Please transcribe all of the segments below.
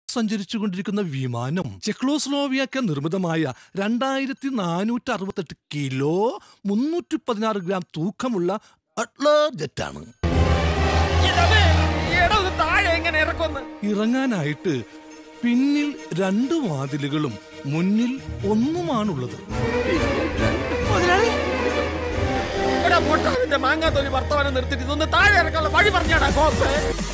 സഞ്ചരിച്ചുകൊണ്ടിരിക്കുന്ന വിമാനം ചെക്ലോസ്ലോവിയക്ക് നിർമ്മിതമായ രണ്ടായിരത്തി നാനൂറ്റി അറുപത്തെട്ട് കിലോ മുന്നൂറ്റി പതിനാറ് ഗ്രാം തൂക്കമുള്ള അട്ലർ ജെറ്റാണ് ഇതവേ, എടാ, ഇത് താഴെ എങ്ങനെ ഇറക്കുമെന്ന് ഇറങ്ങാനായിട്ട് പിന്നിൽ രണ്ട് വാതിലുകളും മുന്നിൽ ഒന്നുമാണുള്ളത് എടാ പൊട്ടാവിന്റെ മാങ്ങാത്തൊലി വർത്തമാനം നിർത്തിട്ട് ഇതൊന്ന് താഴെ ഇറക്കാനുള്ള വഴി പറഞ്ഞാടാ കോപ്പേ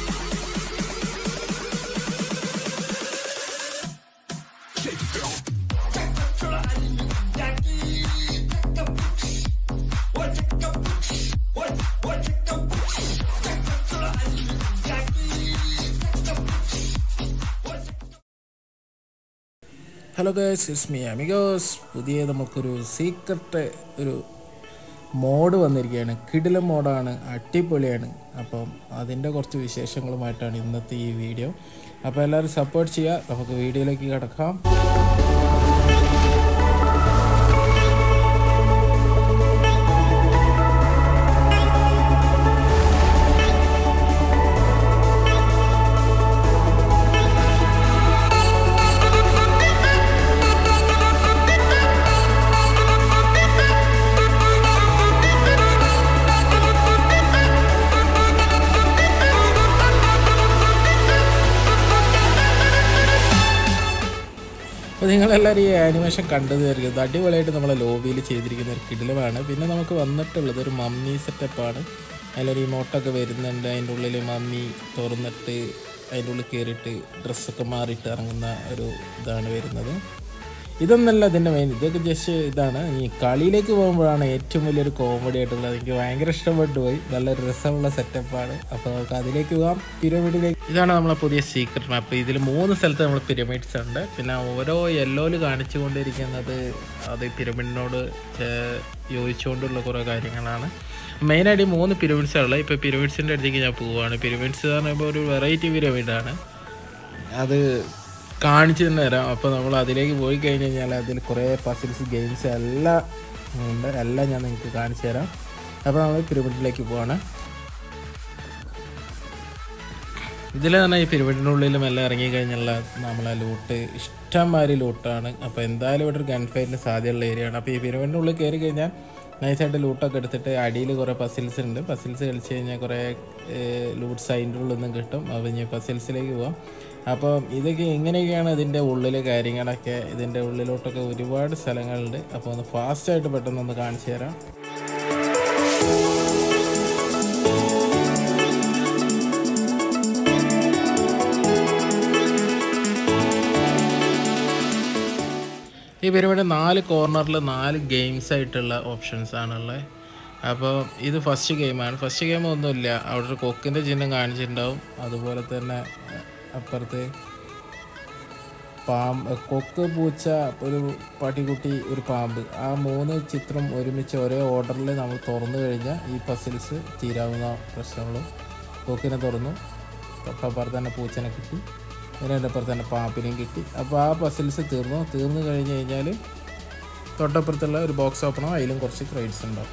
hello girls it's me amigos പുതിയ നമുക്കൊരു സീക്രട്ട് ഒരു മോഡ് വന്നിരിക്കുകയാണ് കിടിലം മോഡാണ് അടിപൊളിയാണ് അപ്പം അതിൻ്റെ കുറച്ച് വിശേഷങ്ങളുമായിട്ടാണ് ഇന്നത്തെ ഈ വീഡിയോ അപ്പോൾ എല്ലാവരും സപ്പോർട്ട് ചെയ്യുക നമുക്ക് വീഡിയോയിലേക്ക് കിടക്കാം അപ്പോൾ നിങ്ങളെല്ലാവരും ഈ ആനിമേഷൻ കണ്ടത് ആയിരിക്കും ഇത് അടിപൊളിയായിട്ട് നമ്മളെ ലോബിയിൽ ചെയ്തിരിക്കുന്ന ഒരു കിടിലമാണ് പിന്നെ നമുക്ക് വന്നിട്ടുള്ളത് ഒരു മമ്മി സെറ്റപ്പാണ് അതിലൊരു ഇമോട്ടൊക്കെ വരുന്നുണ്ട് അതിൻ്റെ ഉള്ളിൽ മമ്മി തുറന്നിട്ട് അതിൻ്റെ ഉള്ളിൽ കയറിയിട്ട് ഡ്രസ്സൊക്കെ മാറിയിട്ട് ഇറങ്ങുന്ന ഒരു ഇതാണ് വരുന്നത് ഇതൊന്നല്ല ഇതിൻ്റെ മെയിൻ ഇതൊക്കെ ജസ്റ്റ് ഇതാണ് ഈ കളിയിലേക്ക് പോകുമ്പോഴാണ് ഏറ്റവും വലിയൊരു കോമഡി ആയിട്ടുള്ളത് എനിക്ക് ഭയങ്കര ഇഷ്ടപ്പെട്ടു പോയി നല്ല രസമുള്ള സെറ്റപ്പാണ് അപ്പോൾ നമുക്ക് അതിലേക്ക് പോകാം പിരമിഡിലേക്ക് ഇതാണ് നമ്മളെ പുതിയ സീക്രട്ട് മാപ്പ് ഇതിൽ മൂന്ന് സ്ഥലത്ത് നമ്മൾ പിരമിഡ്സ് ഉണ്ട് പിന്നെ ഓരോ യെല്ലോയിൽ കാണിച്ചു കൊണ്ടിരിക്കുന്നത് അത് പിരമിഡിനോട് ചേ- യോജിച്ചുകൊണ്ടുള്ള കുറേ കാര്യങ്ങളാണ് മെയിനായിട്ട് ഈ മൂന്ന് പിരമിഡ്സാണുള്ളത് ഇപ്പോൾ പിരമിഡ്സിൻ്റെ അടുത്തേക്ക് ഞാൻ പോവുകയാണ് പിരമിഡ്സ് എന്ന് പറയുമ്പോൾ ഒരു വെറൈറ്റി പിരമിഡാണ് അത് കാണിച്ചു തന്നെ തരാം അപ്പോൾ നമ്മൾ അതിലേക്ക് പോയി കഴിഞ്ഞ് കഴിഞ്ഞാൽ അതിൽ കുറേ പസിൽസ് ഗെയിംസ് എല്ലാം ഉണ്ട് എല്ലാം ഞാൻ നിങ്ങൾക്ക് കാണിച്ചു തരാം അപ്പോൾ നമ്മൾ പിരമിഡിലേക്ക് പോവാണ് ഇതിൽ തന്നെ ഈ പിരമിഡിനുള്ളിലും എല്ലാം ഇറങ്ങി കഴിഞ്ഞുള്ള നമ്മളെ ലൂട്ട് ഇഷ്ടംമാതിരി ലൂട്ടാണ് അപ്പോൾ എന്തായാലും ഇവിടെ ഒരു ഗൺ ഫൈറ്റിന് സാധ്യതയുള്ള ഏരിയയാണ് അപ്പോൾ ഈ പിരമിഡിനുള്ളിൽ കയറി കഴിഞ്ഞാൽ നൈസായിട്ട് ലൂട്ടൊക്കെ എടുത്തിട്ട് അടിയിൽ കുറേ പസിൽസ് ഉണ്ട് പസിൽസ് കളിച്ച് കഴിഞ്ഞാൽ കുറേ ലൂട്ട്സ് അതിൻ്റെ ഉള്ളിൽ നിന്നും കിട്ടും അപ്പോൾ ഇനി പസിൽസിലേക്ക് പോവാം അപ്പോൾ ഇതൊക്കെ എങ്ങനെയൊക്കെയാണ് ഇതിൻ്റെ ഉള്ളിലെ കാര്യങ്ങളൊക്കെ ഇതിൻ്റെ ഉള്ളിലോട്ടൊക്കെ ഒരുപാട് സ്ഥലങ്ങളുണ്ട് അപ്പോൾ ഒന്ന് ഫാസ്റ്റായിട്ട് പെട്ടെന്നൊന്ന് കാണിച്ചു തരാം ഈ പരിപാടി നാല് കോർണറിൽ നാല് ഗെയിംസ് ആയിട്ടുള്ള ഓപ്ഷൻസ് ആണുള്ളത് അപ്പോൾ ഇത് ഫസ്റ്റ് ഗെയിമാണ് ഫസ്റ്റ് ഗെയിം ഒന്നുമില്ല അവിടെ ഒരു കൊക്കിൻ്റെ ചിഹ്നം കാണിച്ചിട്ടുണ്ടാവും അതുപോലെ തന്നെ അഹ്, അപ്പുറത്ത് പാമ്പ് കൊക്ക് പൂച്ച ഒരു പട്ടിക്കുട്ടി ഒരു പാമ്പ് ആ മൂന്ന് ചിത്രം ഒരുമിച്ച് ഒരേ ഓർഡറിൽ നമ്മൾ തുറന്നു കഴിഞ്ഞാൽ ഈ പസിൽസ് തീരാവുന്ന പ്രശ്നമുള്ളൂ കൊക്കിനെ തുറന്നു തൊട്ടപ്പുറത്ത് തന്നെ പൂച്ചനെ കിട്ടി അതിൻ്റെ അപ്പുറത്ത് തന്നെ പാമ്പിനെയും കിട്ടി അപ്പോൾ ആ പസിൽസ് തീർന്നു തീർന്നു കഴിഞ്ഞ് കഴിഞ്ഞാൽ തൊട്ടപ്പുറത്തുള്ള ഒരു ബോക്സ് ഓപ്പണോ അതിലും കുറച്ച് ക്രൈഡ്സ് ഉണ്ടാവും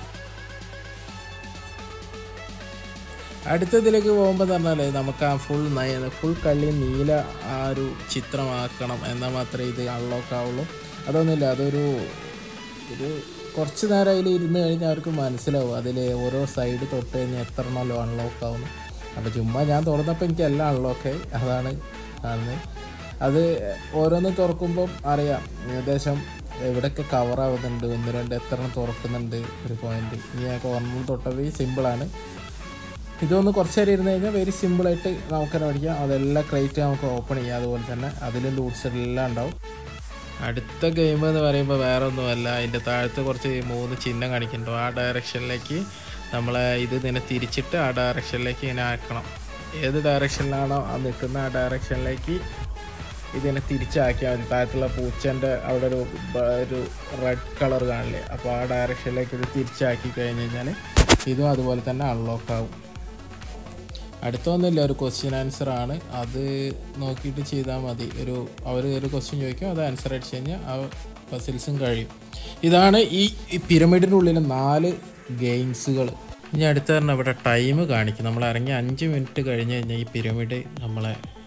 അടുത്തതിലേക്ക് പോകുമ്പോൾ പറഞ്ഞാൽ നമുക്ക് ആ ഫുൾ ഫുൾ കളി നീല ആ ഒരു ചിത്രമാക്കണം എന്നാൽ മാത്രമേ ഇത് അൺലോക്ക് ആവുള്ളൂ അതൊന്നുമില്ല അതൊരു ഒരു കുറച്ച് നേരം അതിൽ ഇരുന്ന് കഴിഞ്ഞാൽ അവർക്ക് മനസ്സിലാവും അതിൽ ഓരോ സൈഡ് തൊട്ട് കഴിഞ്ഞാൽ എത്ര എണ്ണമല്ലോ അൺലോക്ക് ആവുന്നു അപ്പോൾ ചുമ്മാ ഞാൻ തുറന്നപ്പോൾ എനിക്ക് എല്ലാം അൺലോക്കായി അതാണ് കാണുന്നത് അത് ഓരോന്ന് തുറക്കുമ്പം അറിയാം ഏകദേശം എവിടെയൊക്കെ കവർ ആവുന്നുണ്ട് ഒന്ന് രണ്ട് എത്ര എണ്ണം തുറക്കുന്നുണ്ട് ഒരു പോയിന്റ് ഇനി ഞാൻ കോർണറിൽ തൊട്ടത് സിമ്പിളാണ് ഇതൊന്ന് കുറച്ച് നേരം ഇരുന്ന് കഴിഞ്ഞാൽ വെരി സിമ്പിളായിട്ട് നമുക്ക് തന്നെ പഠിക്കാം അതെല്ലാം ക്രേറ്റ് നമുക്ക് ഓപ്പൺ ചെയ്യാം അതുപോലെ തന്നെ അതിലും ലൂട്ട്സ് എല്ലാം ഉണ്ടാവും അടുത്ത ഗെയിം എന്ന് പറയുമ്പോൾ വേറെ ഒന്നുമല്ല അതിൻ്റെ താഴത്ത് കുറച്ച് മൂന്ന് ചിഹ്നം കാണിക്കുന്നുണ്ടോ ആ ഡയറക്ഷനിലേക്ക് നമ്മളെ ഇത് ഇങ്ങനെ തിരിച്ചിട്ട് ആ ഡയറക്ഷനിലേക്ക് ഇങ്ങനെ ആക്കണം ഏത് ഡയറക്ഷനിലാണോ ആ നിൽക്കുന്ന ആ ഡയറക്ഷനിലേക്ക് ഇതിനെ തിരിച്ചാക്കിയാൽ മതി താഴത്തുള്ള പൂച്ചൻ്റെ അവിടെ ഒരു ബ- ഒരു റെഡ് കളർ കാണില്ലേ അപ്പോൾ ആ ഡയറക്ഷനിലേക്ക് ഇത് തിരിച്ചാക്കി കഴിഞ്ഞ് കഴിഞ്ഞാൽ ഇതും അതുപോലെ തന്നെ അൺലോക്ക് ആവും അടുത്തൊന്നുമില്ല ഒരു ക്വസ്റ്റ്യൻ ആൻസർ ആണ് അത് നോക്കിയിട്ട് ചെയ്താൽ മതി ഒരു അവർ ഒരു ക്വസ്റ്റ്യൻ ചോദിക്കും അത് ആൻസർ അടിച്ച് കഴിഞ്ഞാൽ ആ പസിൽസും കഴിയും ഇതാണ് ഈ ഈ പിരമിഡിൻ്റെ ഉള്ളിലെ നാല് ഗെയിംസുകൾ ഇനി അടുത്ത പറഞ്ഞാൽ ഇവിടെ ടൈം കാണിക്കും നമ്മൾ ഇറങ്ങി അഞ്ച് മിനിറ്റ് കഴിഞ്ഞ് കഴിഞ്ഞാൽ ഈ പിരമിഡ് നമ്മളെ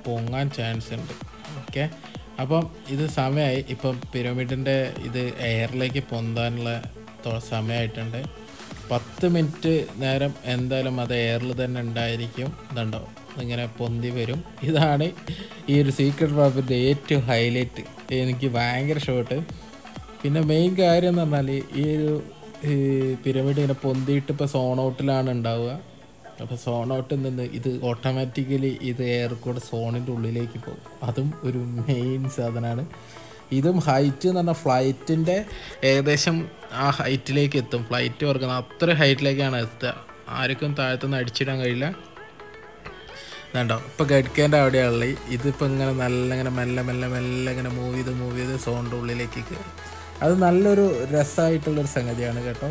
പൊങ്ങാൻ ചാൻസ് ഉണ്ട് ഓക്കെ അപ്പം ഇത് സമയമായി ഇപ്പം പിരമിഡിൻ്റെ ഇത് എയറിലേക്ക് പൊന്താനുള്ള തൊ- സമയമായിട്ടുണ്ട് പത്ത് മിനിറ്റ് നേരം എന്തായാലും അത് എയറിൽ തന്നെ ഉണ്ടായിരിക്കും ഇതുണ്ടോ ഇങ്ങനെ പൊന്തി വരും ഇതാണ് ഈ ഒരു സീക്രട്ട് പാപ്പിൻ്റെ ഏറ്റവും ഹൈലൈറ്റ് എനിക്ക് ഭയങ്കര ഷോട്ട് പിന്നെ മെയിൻ കാര്യം എന്ന് പറഞ്ഞാൽ ഈ ഒരു ഈ പിരമിഡ് ഇങ്ങനെ പൊന്തിയിട്ട് ഇപ്പോൾ സോൺ ഔട്ടിലാണ് ഉണ്ടാവുക അപ്പോൾ സോൺ ഔട്ടിൽ നിന്ന് ഇത് ഓട്ടോമാറ്റിക്കലി ഇത് എയർ കൂടെ സോണിൻ്റെ ഉള്ളിലേക്ക് പോകും അതും ഒരു മെയിൻ സാധനമാണ് ഇതും ഹൈറ്റ് എന്ന് പറഞ്ഞാൽ ഫ്ലൈറ്റിൻ്റെ ഏകദേശം ആ ഹൈറ്റിലേക്ക് എത്തും ഫ്ലൈറ്റ് വർക്കുന്ന അത്ര ഹൈറ്റിലേക്കാണ് എത്തുക ആർക്കും താഴത്തുനിന്ന് അടിച്ചിടാൻ കഴിയില്ല ഇതുണ്ടോ ഇപ്പോൾ ഗഡ്കേൻ്റെ അവിടെയുള്ള ഇതിപ്പോൾ ഇങ്ങനെ നല്ല ഇങ്ങനെ മെല്ലെ മെല്ലെ മെല്ലെ ഇങ്ങനെ മൂവ് ചെയ്ത് മൂവ് ചെയ്ത് സോണിൻ്റെ ഉള്ളിലേക്ക് കയറും അത് നല്ലൊരു രസമായിട്ടുള്ളൊരു സംഗതിയാണ് കേട്ടോ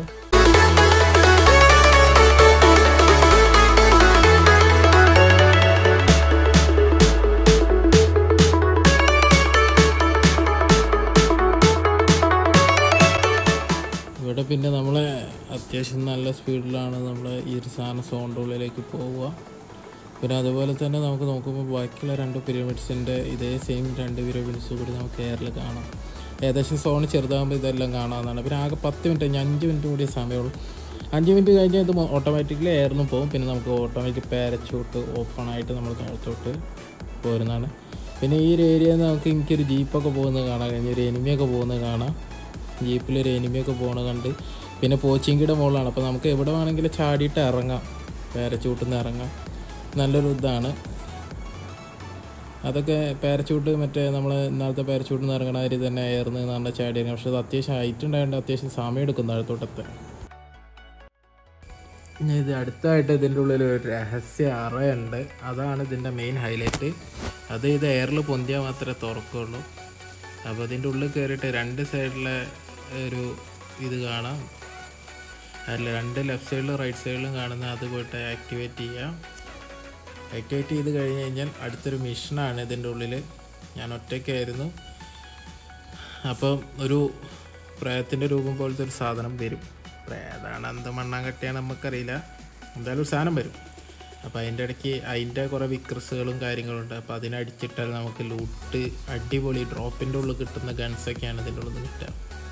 ഇവിടെ പിന്നെ നമ്മൾ അത്യാവശ്യം നല്ല സ്പീഡിലാണ് നമ്മൾ ഈ ഒരു സാധനം സോണിൻ്റെ ഉള്ളിലേക്ക് പോവുക പിന്നെ അതുപോലെ തന്നെ നമുക്ക് നോക്കുമ്പോൾ ബാക്കിയുള്ള രണ്ട് പിരമിഡ്സിൻ്റെ ഇതേ സെയിം രണ്ട് പിരമിഡ്സ് കൂടി നമുക്ക് എയറിൽ കാണാം ഏകദേശം സോൺ ചെറുതാകുമ്പോൾ ഇതെല്ലാം കാണാവുന്നതാണ് പിന്നെ ആകെ പത്ത് മിനിറ്റ് കഴിഞ്ഞ് അഞ്ച് മിനിറ്റ് കൂടിയ സമയമുള്ളൂ അഞ്ച് മിനിറ്റ് കഴിഞ്ഞാൽ ഇത് ഓട്ടോമാറ്റിക്കലി എയറിനും പോകും പിന്നെ നമുക്ക് ഓട്ടോമാറ്റിക് പാരച്ചൂട്ട് ഓപ്പൺ ആയിട്ട് നമ്മൾ താഴത്തോട്ട് പോരുന്നതാണ് പിന്നെ ഈ ഒരു ഏരിയയിൽ നിന്ന് നമുക്ക് എനിക്കൊരു ജീപ്പൊക്കെ പോകുന്നത് കാണാം കഴിഞ്ഞ ഒരു എനിമിയൊക്കെ പോകുന്നത് കാണാം ജീപ്പിൽ ഒരു എനിമിയൊക്കെ പോകുന്നത് കണ്ട് പിന്നെ പോച്ചിങ്കിയുടെ മുകളിലാണ് അപ്പോൾ നമുക്ക് എവിടെ വേണമെങ്കിലും ചാടിയിട്ട് ഇറങ്ങാം പാരച്ചൂട്ടിൽ നിന്ന് ഇറങ്ങാം നല്ലൊരു ഇതാണ് അതൊക്കെ പാരച്ചൂട്ട് മറ്റേ നമ്മൾ ഇന്നാളത്തെ പാരച്ചൂട്ടിൽ നിന്ന് ഇറങ്ങണ അരി തന്നെ ഏർന്ന് നല്ല ചാടിയാണ് പക്ഷെ അത് അത്യാവശ്യം ഹൈറ്റ് ഉണ്ടായതുകൊണ്ട് അത്യാവശ്യം സമയം എടുക്കും താഴത്തോട്ടത്തെ ഇനി ഇത് അടുത്തായിട്ട് ഇതിൻ്റെ ഉള്ളിൽ ഒരു രഹസ്യ അറയുണ്ട് അതാണ് ഇതിൻ്റെ മെയിൻ ഹൈലൈറ്റ് അത് ഇത് എയറിൽ പൊന്തിയാൽ മാത്രമേ തുറക്കുള്ളൂ അപ്പോൾ ഇതിൻ്റെ ഉള്ളിൽ കയറിയിട്ട് രണ്ട് സൈഡിലെ ഒരു ഇത് കാണാം അതിൽ രണ്ട് ലെഫ്റ്റ് സൈഡിലും റൈറ്റ് സൈഡിലും കാണുന്ന അത് പോയിട്ട് ആക്ടിവേറ്റ് ചെയ്യാം ആക്ടിവേറ്റ് ചെയ്ത് കഴിഞ്ഞ് കഴിഞ്ഞാൽ അടുത്തൊരു മിഷനാണ് ഇതിൻ്റെ ഉള്ളിൽ ഞാൻ ഒറ്റയ്ക്കായിരുന്നു അപ്പം ഒരു പ്രേതത്തിൻ്റെ രൂപം പോലത്തെ ഒരു സാധനം വരും പ്രേതാണ് എന്ത് മണ്ണാങ്കട്ടിയാണ് നമുക്കറിയില്ല എന്തായാലും ഒരു സാധനം വരും അപ്പോൾ അതിൻ്റെ ഇടയ്ക്ക് അതിൻ്റെ കുറേ വിക്രസുകളും കാര്യങ്ങളുണ്ട് അപ്പോൾ അതിനടിച്ചിട്ടാൽ നമുക്ക് ലൂട്ട് അടിപൊളി ഡ്രോപ്പിൻ്റെ ഉള്ളിൽ കിട്ടുന്ന ഗൺസൊക്കെയാണ് ഇതിൻ്റെ ഉള്ളിൽ നിന്ന് കിട്ടുക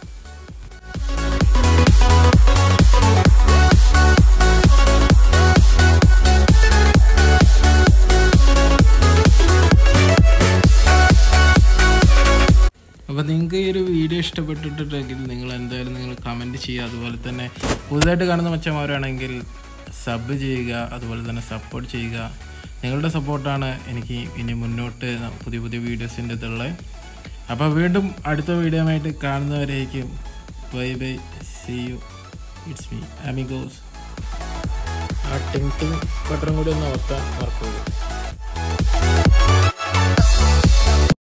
അപ്പോൾ നിങ്ങൾക്ക് ഈ ഒരു വീഡിയോ ഇഷ്ടപ്പെട്ടിട്ടുണ്ടെങ്കിൽ നിങ്ങൾ എന്തായാലും നിങ്ങൾ കമൻറ്റ് ചെയ്യുക അതുപോലെ തന്നെ പുതുതായിട്ട് കാണുന്ന മച്ചന്മാരാണെങ്കിൽ സബ് ചെയ്യുക അതുപോലെ തന്നെ സപ്പോർട്ട് ചെയ്യുക നിങ്ങളുടെ സപ്പോർട്ടാണ് എനിക്ക് ഇനി മുന്നോട്ട് പുതിയ പുതിയ വീഡിയോസിൻ്റെ ഇതുള്ളത് അപ്പോൾ വീണ്ടും അടുത്ത വീഡിയോ ആയിട്ട് കാണുന്നവരേക്കും bye bye see you it's me amigos ആ ടിങ് ടിങ് ബട്ടറും കൂടി ഒന്ന് ഓർത്താൻ മറക്കരുത്